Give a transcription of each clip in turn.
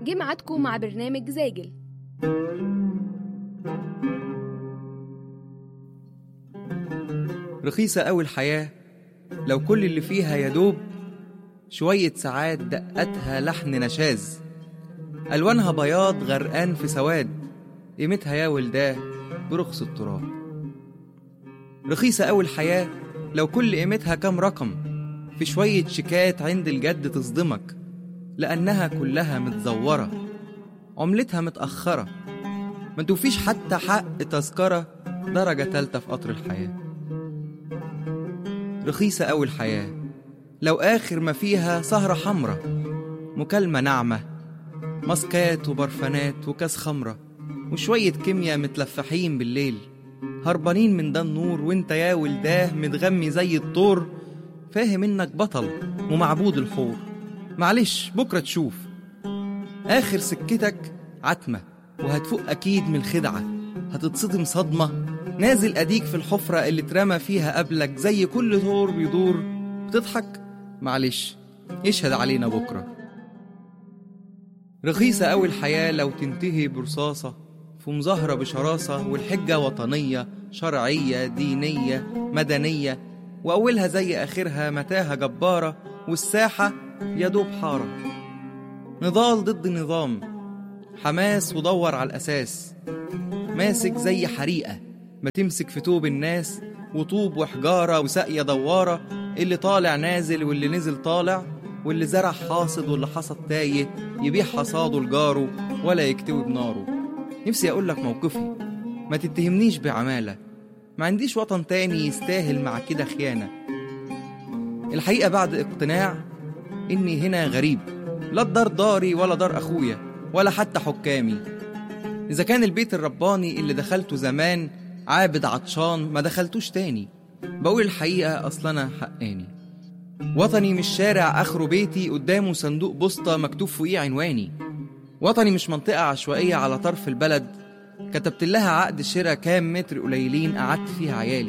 جه ميعادكم مع برنامج زاجل رخيصة أوي الحياة لو كل اللي فيها يدوب شوية ساعات دقتها لحن نشاز ألوانها بياض غرقان في سواد قيمتها يا ولداه برخص التراب رخيصة أوي الحياة لو كل قيمتها كام رقم في شوية شيكات عند الجد تصدمك لأنها كلها متزورة عملتها متأخرة ما توفيش حتى حق تذكرة درجة تالتة في قطر الحياة رخيصة أوي الحياة لو آخر ما فيها سهرة حمرة مكالمة ناعمة ماسكات وبرفانات وكاس خمرة وشوية كيمياء متلفحين بالليل هربانين من ده النور وانت يا ولداه متغمي زي الطور فاهم انك بطل ومعبود الحور معلش بكرة تشوف آخر سكتك عتمة وهتفوق أكيد من الخدعة هتتصدم صدمة نازل أديك في الحفرة اللي اترمى فيها قبلك زي كل دور بيدور بتضحك معلش يشهد علينا بكرة رخيصة أوي الحياة لو تنتهي برصاصة في مظاهرة بشراسة والحجة وطنية شرعية دينية مدنية وأولها زي آخرها متاهة جبارة والساحة يدوب حارة نضال ضد نظام حماس ودور على الأساس ماسك زي حريقة ما تمسك في توب الناس وطوب وحجارة وساقية دوارة اللي طالع نازل واللي نزل طالع واللي زرع حاصد واللي حصد تايه يبيع حصاده لجاره ولا يكتوي بناره نفسي أقول لك موقفي ما تتهمنيش بعمالة ما عنديش وطن تاني يستاهل مع كده خيانة الحقيقة بعد اقتناع إني هنا غريب لا الدار داري ولا دار أخويا ولا حتى حكامي إذا كان البيت الرباني اللي دخلته زمان عابد عطشان ما دخلتوش تاني بقول الحقيقة أصل أنا حقاني وطني مش شارع آخره بيتي قدامه صندوق بوسطة مكتوب فوقيه عنواني وطني مش منطقة عشوائية على طرف البلد كتبت لها عقد شراء كام متر قليلين قعدت فيها عيالي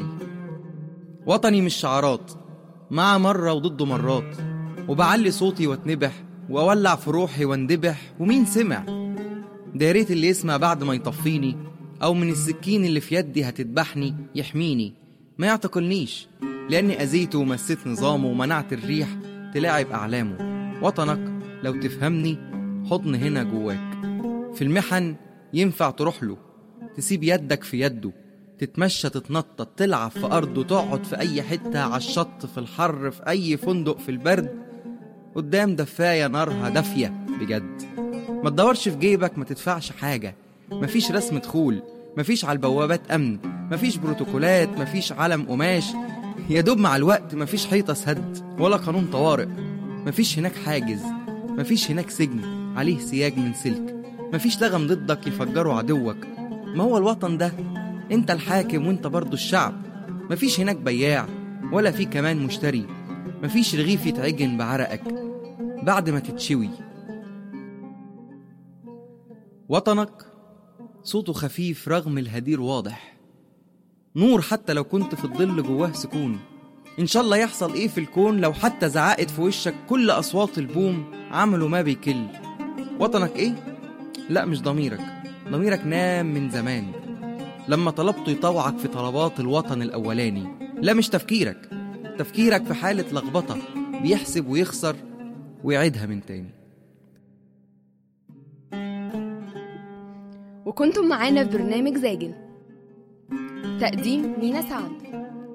وطني مش شعارات مع مرة وضده مرات وبعلي صوتي واتنبح وأولع في روحي واندبح ومين سمع ده يا ريت اللي يسمع بعد ما يطفيني أو من السكين اللي في يدي هتذبحني يحميني ما يعتقلنيش لأني أذيته ومسيت نظامه ومنعت الريح تلاعب أعلامه وطنك لو تفهمني حضن هنا جواك في المحن ينفع تروح له تسيب يدك في يده تتمشى تتنطط تلعب في أرضه تقعد في أي حتة على الشط في الحر في أي فندق في البرد قدام دفاية نارها دافية بجد ما تدورش في جيبك ما تدفعش حاجة مفيش رسم دخول مفيش على البوابات أمن مفيش بروتوكولات مفيش علم قماش يا دوب مع الوقت مفيش حيطة سد ولا قانون طوارئ مفيش هناك حاجز مفيش هناك سجن عليه سياج من سلك مفيش لغم ضدك يفجره عدوك ما هو الوطن ده انت الحاكم وانت برضو الشعب مفيش هناك بياع ولا في كمان مشتري مفيش رغيف يتعجن بعرقك بعد ما تتشوي وطنك صوته خفيف رغم الهدير واضح نور حتى لو كنت في الظل جواه سكون إن شاء الله يحصل إيه في الكون لو حتى زعقت في وشك كل أصوات البوم عملوا ما بيكل وطنك إيه؟ لا مش ضميرك ضميرك نام من زمان لما طلبته يطوعك في طلبات الوطن الأولاني لا مش تفكيرك تفكيرك في حالة لخبطة بيحسب ويخسر ويعيدها من تاني وكنتم معانا في برنامج زاجل تقديم مينا سعد